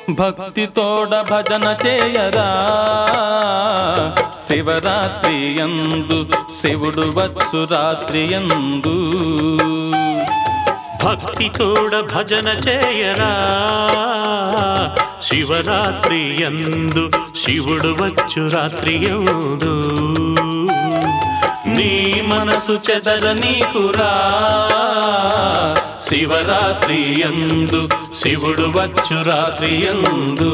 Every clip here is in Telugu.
భక్తితోడ భజన చేయరా శివరాత్రి యందు శివుడు వచ్చు రాత్రి యందు భక్తితోడ భజన చేయరా శివరాత్రి యందు శివుడు వచ్చు రాత్రి యందు నీ మనసు చెదర నీకురా శివరాత్రి యందు శివుడు వచ్చు రాత్రి యందు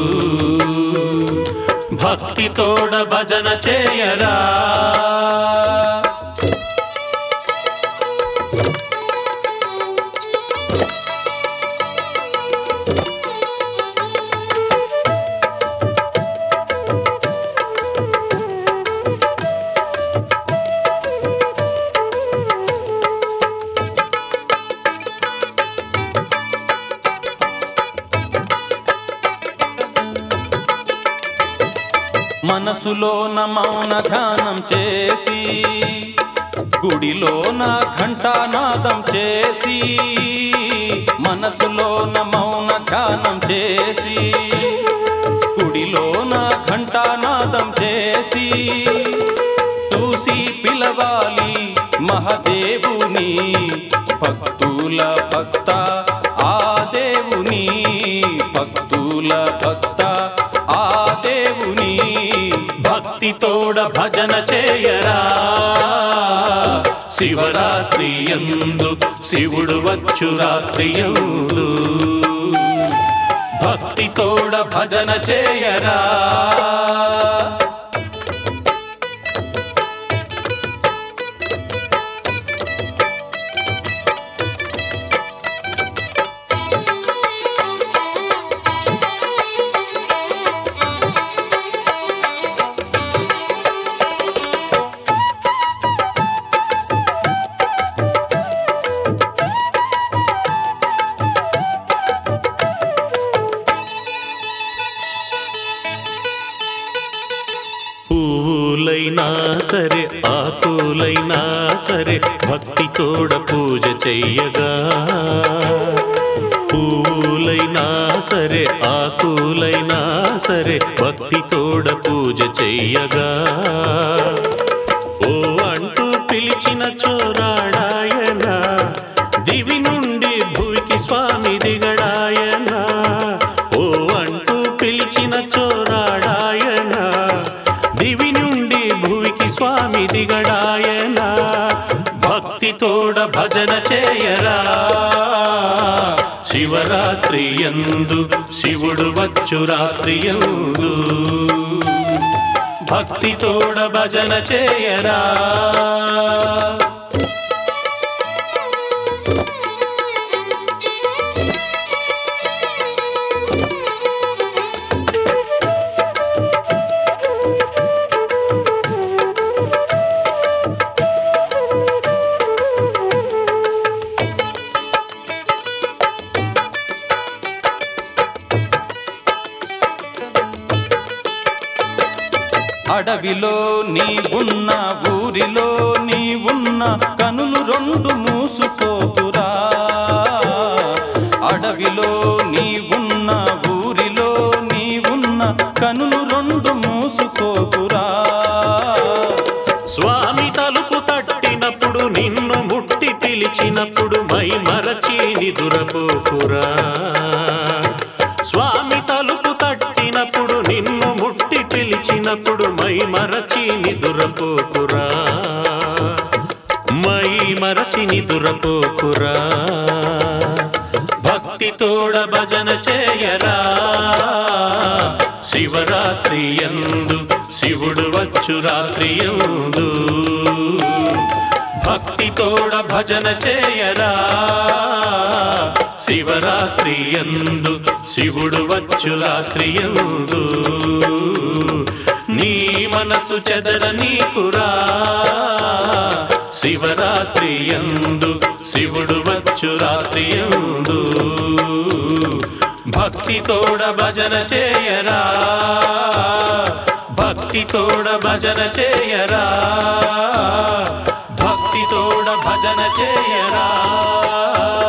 భక్తితోడ భజన చేయరా మనసులోన మౌన ధ్యానం చేసి గుడిలోన ఘంటానాదం చేసి మనసులోన మౌన ధ్యానం చేసి గుడిలోన ఘంటానాదం చేసి చూసి పిలవాలి మహదేవుని భక్తుల భక్త ఆ దేవుని భక్తుల భక్త ఆ దేవుని భక్తితోడ భజన చేయరా శివరాత్రి యందు శివుడు వచ్చు రాత్రి యందు భక్తితోడ భజన చేయరా పువ్వులైనా సరే ఆకులైనా సరే భక్తితోడ పూజ చెయ్యగా పువ్వులైనా సరే ఆకులైనా సరే భక్తితోడ పూజ చెయ్యగా ఓ అంటూ పిలిచిన చోరాడాయన దివి నుండి భూమికి స్వామి దిగడాయన ఓ అంటూ పిలిచిన చోరాడాయన దివి నుండి భూమికి స్వామి దిగడాయన భక్తితోడ భజన చేయరా శివరాత్రి యందు శివుడు వచ్చు రాత్రి యందు భక్తితోడ భజన చేయరా అడవిలో నీ ఉన్న ఊరిలో నీ ఉన్న కనులు రెండు మూసుకోకురా అడవిలో నీ ఉన్న ఊరిలో నీ ఉన్న కనులు రెండు మూసుకోకురా స్వామి తలుపు తట్టినప్పుడు నిన్ను ముట్టి పిలిచినప్పుడు మై మరచి నిదురపోకురా స్వామి తలుపు తట్టినప్పుడు నిన్ను ముట్టి పిలిచినప్పుడు మై మరచి నిదురపోకురా మై మరచి నిదురపోకురా భక్తితోడ భజన చేయరా శివరాత్రి యందు శివుడు వచ్చు రాత్రి యందు భక్తితోడ భజన చేయరా శివరాత్రి యందు శివుడు వచ్చు రాత్రి యందు నీ మనసు చెదర నీకురా శివరాత్రి యందు శివుడు వచ్చు రాత్రి యందు భక్తితోడ భజన చేయరా భక్తితోడ భజన చేయరా భక్తితోడ భజన చేయరా